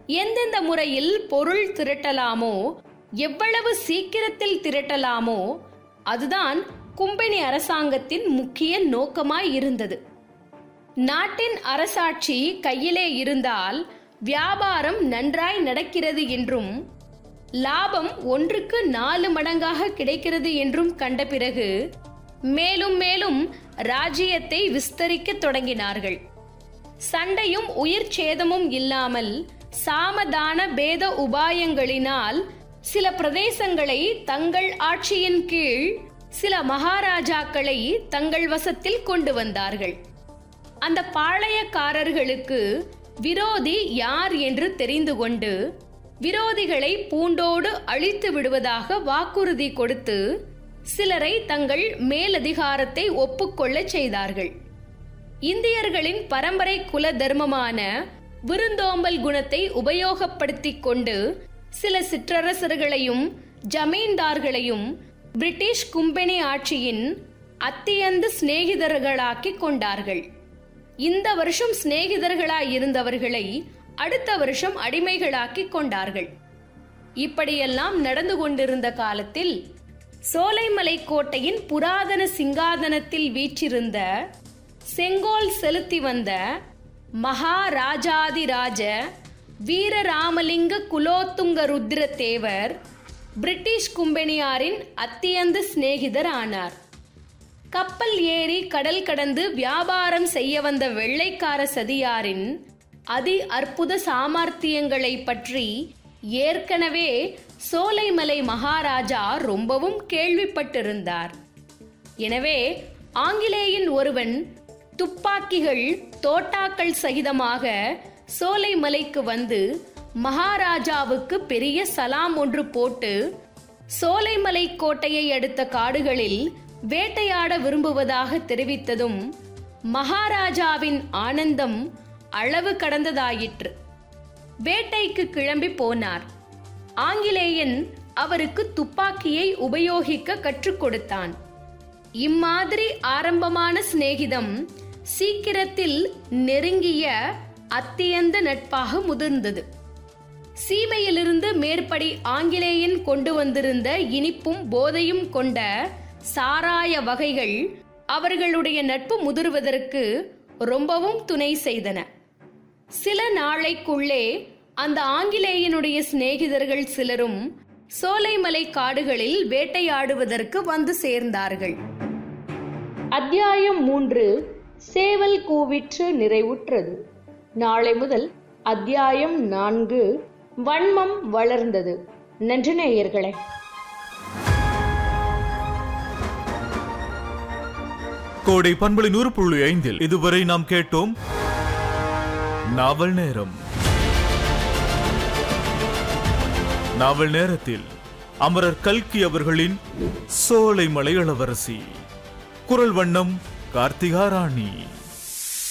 எந்தெந்த முறையில் பொருள் திரட்டலாமோ எவ்வளவு சீக்கிரத்தில் திரட்டலாமோ அதுதான் கும்பெனி அரசாங்கத்தின் முக்கிய நோக்கமாய் இருந்தது நாட்டின் அரசாட்சி கையிலே இருந்தால் வியாபாரம் நன்றாய் நடக்கிறது என்றும் லாபம் ஒன்றுக்கு நாலு மடங்காக கிடைக்கிறது என்றும் கண்ட பிறகு மேலும் மேலும் ராஜ்யத்தை விஸ்தரிக்க தொடங்கினார்கள் சண்டையும் உயிர் சேதமும் இல்லாமல் சாமதான பேத உபாயங்களினால் சில பிரதேசங்களை தங்கள் ஆட்சியின் கீழ் சில மகாராஜாக்களை தங்கள் வசத்தில் கொண்டு வந்தார்கள் அந்த பாளையக்காரர்களுக்கு விரோதி யார் என்று தெரிந்து கொண்டு விரோதிகளை பூண்டோடு அழித்து விடுவதாக வாக்குறுதி கொடுத்து சிலரை தங்கள் மேலதிகாரத்தை ஒப்புக்கொள்ளச் செய்தார்கள் இந்தியர்களின் பரம்பரை குல தர்மமான விருந்தோம்பல் குணத்தை உபயோகப்படுத்திக் கொண்டு சில சிற்றரசர்களையும் ஜமீன்தார்களையும் பிரிட்டிஷ் கும்பெனி ஆட்சியின் அத்தியந்த சிநேகிதர்களாக்கிக் கொண்டார்கள் இந்த வருஷம் சிநேகிதர்களாய் இருந்தவர்களை அடுத்த வருஷம் அடிமைகளாக்கிக் கொண்டார்கள் இப்படியெல்லாம் நடந்து கொண்டிருந்த காலத்தில் சோலைமலை கோட்டையின் புராதன சிங்காதனத்தில் வீற்றிருந்த செங்கோல் செலுத்தி வந்த மகாராஜாதிராஜ வீரராமலிங்க குலோத்துங்க ருத்ர தேவர் பிரிட்டிஷ் கும்பெனியாரின் அத்தியந்த சிநேகிதர் ஆனார் கப்பல் ஏறி கடல் கடந்து வியாபாரம் செய்ய வந்த வெள்ளைக்கார சதியாரின் அதி அற்புத சாமர்த்தியங்களை பற்றி ஏற்கனவே சோலைமலை மகாராஜா ரொம்பவும் கேள்விப்பட்டிருந்தார் எனவே ஆங்கிலேயின் ஒருவன் துப்பாக்கிகள் தோட்டாக்கள் சகிதமாக சோலைமலைக்கு வந்து மகாராஜாவுக்கு பெரிய சலாம் ஒன்று போட்டு சோலைமலை கோட்டையை அடுத்த காடுகளில் வேட்டையாட விரும்புவதாக தெரிவித்ததும் மகாராஜாவின் ஆனந்தம் அளவு கடந்ததாயிற்று வேட்டைக்கு கிளம்பி போனார் ஆங்கிலேயன் அவருக்கு துப்பாக்கியை உபயோகிக்க கற்றுக் கொடுத்தான் இம்மாதிரி ஆரம்பமான சிநேகிதம் சீக்கிரத்தில் நெருங்கிய அத்தியந்த நட்பாக முதிர்ந்தது சீமையிலிருந்து மேற்படி ஆங்கிலேயன் கொண்டு வந்திருந்த இனிப்பும் போதையும் கொண்ட சாராய வகைகள் அவர்களுடைய நட்பு முதிர்வதற்கு ரொம்பவும் துணை செய்தன சில நாளைக்குள்ளே அந்த ஆங்கிலேயனுடைய சிநேகிதர்கள் சிலரும் சோலைமலை காடுகளில் வேட்டையாடுவதற்கு வந்து சேர்ந்தார்கள் அத்தியாயம் மூன்று சேவல் கூவிற்று நிறைவுற்றது நாளை முதல் அத்தியாயம் நான்கு வன்மம் வளர்ந்தது நன்றி நேயர்களே கோடை பண்பலை நூறு புள்ளி ஐந்தில் இதுவரை நாம் கேட்டோம் நாவல் நேரம் நாவல் நேரத்தில் அமரர் கல்கி அவர்களின் சோலைமலை இளவரசி குரல் வண்ணம் கார்த்திகா ராணி